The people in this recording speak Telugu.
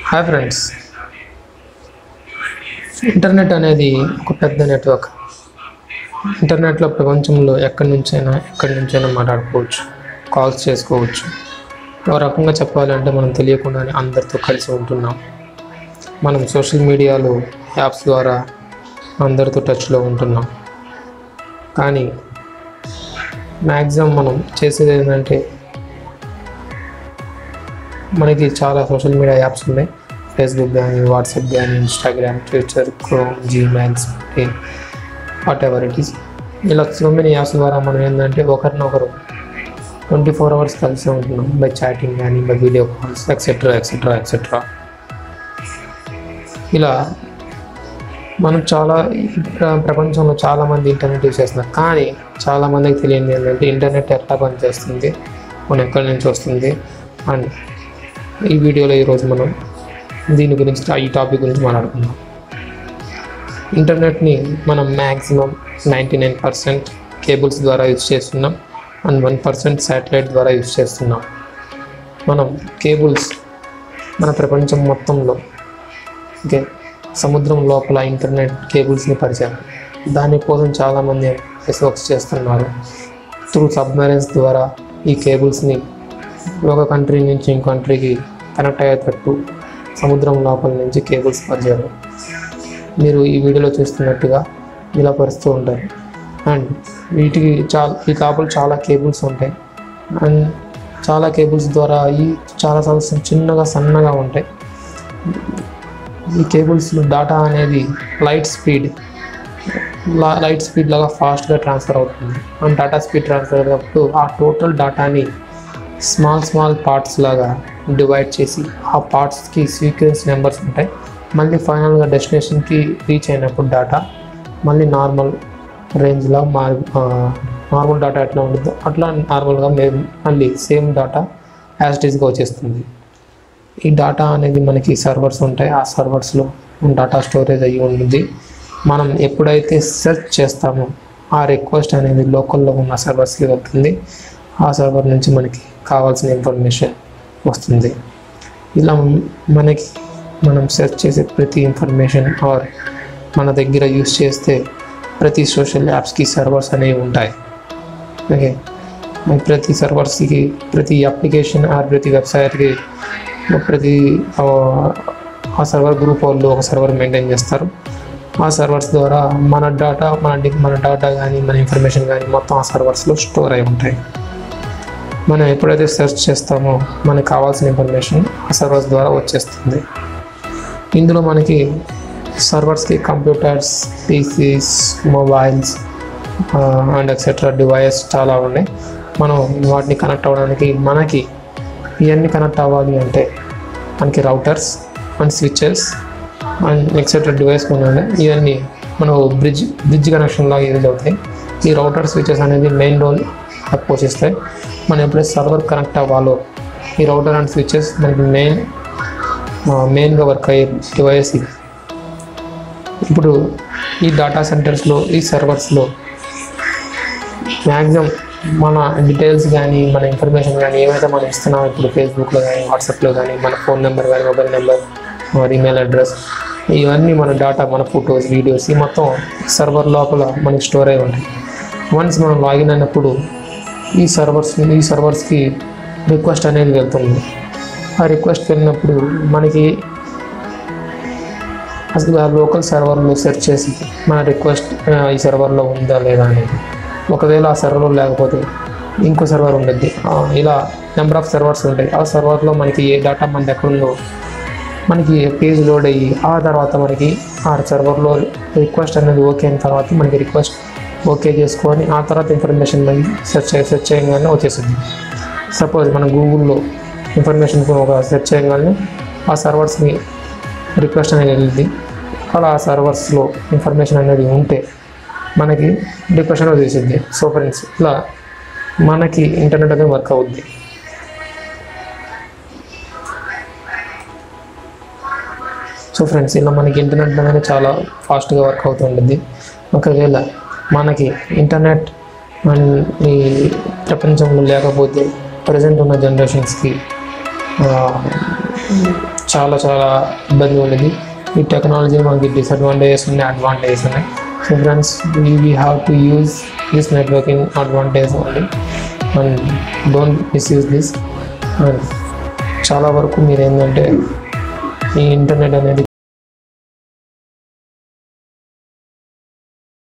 హాయ్ ఫ్రెండ్స్ ఇంటర్నెట్ అనేది ఒక పెద్ద నెట్వర్క్ ఇంటర్నెట్లో ప్రపంచంలో ఎక్కడి నుంచైనా ఎక్కడి నుంచైనా మాట్లాడుకోవచ్చు కాల్స్ చేసుకోవచ్చు ఒక రకంగా చెప్పాలంటే మనం తెలియకుండానే అందరితో కలిసి ఉంటున్నాం మనం సోషల్ మీడియాలో యాప్స్ ద్వారా అందరితో టచ్లో ఉంటున్నాం కానీ మ్యాక్సిమం మనం చేసేది ఏంటంటే మనకి చాలా సోషల్ మీడియా యాప్స్ ఉన్నాయి ఫేస్బుక్ కానీ వాట్సాప్ కానీ Instagram Twitter Chrome Gmails whatever it is ఇలా సో మెనీ యాప్స్ ద్వారా మనం ఏంటంటే ఒకరినొకరు ట్వంటీ ఫోర్ అవర్స్ కలిసి ఉంటున్నాం బై చాటింగ్ కానీ by video calls etcetera etcetera etcetera ఇలా మనం చాలా ఈ ప్ర- ప్రపంచంలో చాలామంది ఇంటర్నెట్ యూస్ చేస్తున్నారు కానీ చాలామందికి తెలియదు ఏంటంటే ఇంటర్నెట్ ఎట్లా పనిచేస్తుంది మనం ఎక్కడి నుంచి వస్తుంది అని ఈ వీడియోలో ఈరోజు మనం దీని గురించి ఈ టాపిక్ గురించి మాట్లాడుకుందాం ఇంటర్నెట్ని మనం maximum ninety nine percent cables ద్వారా యూజ్ చేస్తున్నాం అండ్ వన్ పర్సెంట్ శాటిలైట్ ద్వారా యూజ్ చేస్తున్నాం మనం కేబుల్స్ మన ప్రపంచం మొత్తంలో ఓకే సముద్రం లోపల ఇంటర్నెట్ కేబుల్స్ని పరిచయం దానికోసం చాలామంది వర్క్స్ చేస్తున్నారు త్రూ సబ్మెరైన్స్ ద్వారా ఈ కేబుల్స్ని ఒక కంట్రీ నుంచి ఇంకో కంట్రీకి కనెక్ట్ అయ్యేటట్టు సముద్రం లోపల నుంచి కేబుల్స్ పరిచారు మీరు ఈ వీడియోలో చూస్తున్నట్టుగా ఇలా పరుస్తూ ఉంటారు అండ్ వీటికి చాలా ఈ లోపల చాలా కేబుల్స్ ఉంటాయి అండ్ చాలా కేబుల్స్ ద్వారా ఈ చాలా చాలా చిన్నగా సన్నగా ఉంటాయి ఈ కేబుల్స్లో డాటా అనేది లైట్ స్పీడ్ లైట్ స్పీడ్ లాగా ఫాస్ట్గా ట్రాన్స్ఫర్ అవుతుంది అండ్ డాటా స్పీడ్ ట్రాన్స్ఫర్ అయినప్పుడు ఆ టోటల్ డాటాని స్మాల్ స్మాల్ పార్ట్స్ లాగా డివైడ్ చేసి ఆ పార్ట్స్కి సీక్వెన్స్ నెంబర్స్ ఉంటాయి మళ్ళీ ఫైనల్గా డెస్టినేషన్కి రీచ్ అయినప్పుడు డాటా మళ్ళీ నార్మల్ రేంజ్లో మార్ నార్మల్ డాటా ఎట్లా ఉంటుందో అట్లా నార్మల్గా మేము మళ్ళీ సేమ్ డాటా యాజ్ ఇట్ ఈస్గా వచ్చేస్తుంది ఈ డాటా అనేది మనకి సర్వర్స్ ఉంటాయి ఆ సర్వర్స్లో డాటా స్టోరేజ్ అయ్యి ఉంటుంది మనం ఎప్పుడైతే సెర్చ్ చేస్తామో ఆ రిక్వెస్ట్ అనేది లోకల్లో ఉన్న సర్వర్స్కి వెళ్తుంది ఆ సర్వర్ నుంచి మనకి కావాల్సిన ఇన్ఫర్మేషన్ వస్తుంది ఇలా మనకి మనం సెర్చ్ చేసే ప్రతి ఇన్ఫర్మేషన్ ఆర్ మన దగ్గర యూస్ చేస్తే ప్రతి సోషల్ యాప్స్కి సర్వర్స్ అనేవి ఉంటాయి ఓకే మరి ప్రతి సర్వర్స్కి ప్రతి అప్లికేషన్ ఆర్ ప్రతి వెబ్సైట్కి ప్రతి ఆ, ఆ సర్వర్ గ్రూప్ వాళ్ళు ఒక సర్వర్ మెయింటైన్ చేస్తారు ఆ సర్వర్స్ ద్వారా మన డేటా మన డి- మన డేటా కానీ మన ఇన్ఫర్మేషన్ కానీ మొత్తం ఆ సర్వర్స్లో స్టోర్ అయి ఉంటాయి మనం ఎప్పుడైతే సెర్చ్ చేస్తామో మనకు కావాల్సిన ఇన్ఫర్మేషన్ ఆ సర్వర్స్ ద్వారా వచ్చేస్తుంది ఇందులో మనకి సర్వర్స్కి computers PCs mobiles and etcetera device చాలా ఉన్నాయి మనం వాటిని కనెక్ట్ అవ్వడానికి మనకి ఇవన్నీ కనెక్ట్ అవ్వాలి అంటే మనకి routers and switches and etcetera device కొన్ని ఉన్నాయి ఇవన్నీ మనం బ్రిడ్జ్ బ్రిడ్జ్ కనెక్షన్ లాగా యూజ్ అవుతాయి ఈ రౌటర్ స్విచెస్ అనేది మెయిన్ రోల్ పోషిస్తాయి మనం ఎప్పుడైతే సర్వర్ కనెక్ట్ అవ్వాలో ఈ రౌటర్ అండ్ స్విచెస్ మనకి మెయిన్ మెయిన్గా వర్క్ అయ్యే డివైస్ ఇది ఇప్పుడు ఈ డేటా సెంటర్స్లో ఈ సర్వర్స్లో మ్యాక్సిమం మన డీటెయిల్స్ కానీ మన ఇన్ఫర్మేషన్ కానీ ఏవైతే మనం ఇస్తున్నామో ఇప్పుడు ఫేస్బుక్లో కానీ వాట్సాప్లో కానీ మన ఫోన్ నెంబర్ కానీ మొబైల్ నెంబర్ మన ఈమెయిల్ అడ్రస్ ఇవన్నీ మన డేటా మన ఫొటోస్ వీడియోస్ ఈ మొత్తం సర్వర్ లోపల మనకి స్టోర్ అయి ఉంటాయి వన్స్ మనం లాగిన్ అయినప్పుడు ఈ సర్వర్స్ ఈ సర్వర్స్కి రిక్వెస్ట్ అనేది వెళ్తుంది ఆ రిక్వెస్ట్ వెళ్ళినప్పుడు మనకి అసలు ఆ లోకల్ సర్వర్లో సెర్చ్ చేసి మన రిక్వెస్ట్ ఆ, ఈ సర్వర్లో ఉందా లేదా అనేది ఒకవేళ ఆ సర్వర్లో లేకపోతే ఇంకో సర్వర్ ఉంటుంది ఆ, ఇలా నెంబర్ ఆఫ్ సర్వర్స్ ఉంటాయి ఆ సర్వర్లో మనకి ఏ డేటా మన దగ్గర ఉందో మనకి పేజ్ లోడ్ అయ్యి ఆ తర్వాత మనకి ఆ సర్వర్లో రిక్వెస్ట్ అనేది ఓకే అయిన తర్వాత మనకి రిక్వెస్ట్ ఓకే చేసుకొని ఆ తర్వాత ఇన్ఫర్మేషన్ మనకి సెర్చ్ సెర్చ్ చేయగానే వచ్చేసింది సపోజ్ మన గూగుల్లో ఇన్ఫర్మేషన్ ఒక సెర్చ్ చేయగానే ఆ సర్వర్స్ని రిక్వెస్ట్ అనేది వెళ్ళింది అలా ఆ సర్వర్స్లో ఇన్ఫర్మేషన్ అనేది ఉంటే మనకి రిక్వెస్ట్ అనేది చేసింది సో ఫ్రెండ్స్ ఇలా మనకి ఇంటర్నెట్ అనేది వర్క్ అవుద్ది సో ఫ్రెండ్స్ ఇలా మనకి ఇంటర్నెట్ అనేది చాలా ఫాస్ట్గా వర్క్ అవుతుంటుంది ఒకవేళ మనకి ఇంటర్నెట్ అండ్ ఈ ప్రపంచంలో లేకపోతే ప్రజెంట్ ఉన్న జనరేషన్స్కి చాలా చాలా ఇబ్బంది ఉండేది ఈ టెక్నాలజీ మనకి డిసడ్వాంటేజెస్ ఉన్నాయి అడ్వాంటేజెస్ ఉన్నాయి so friends we we have to use this networking advantage only and don't misuse this and చాలా వరకు మీరు ఏంటంటే ఈ ఇంటర్నెట్ అనేది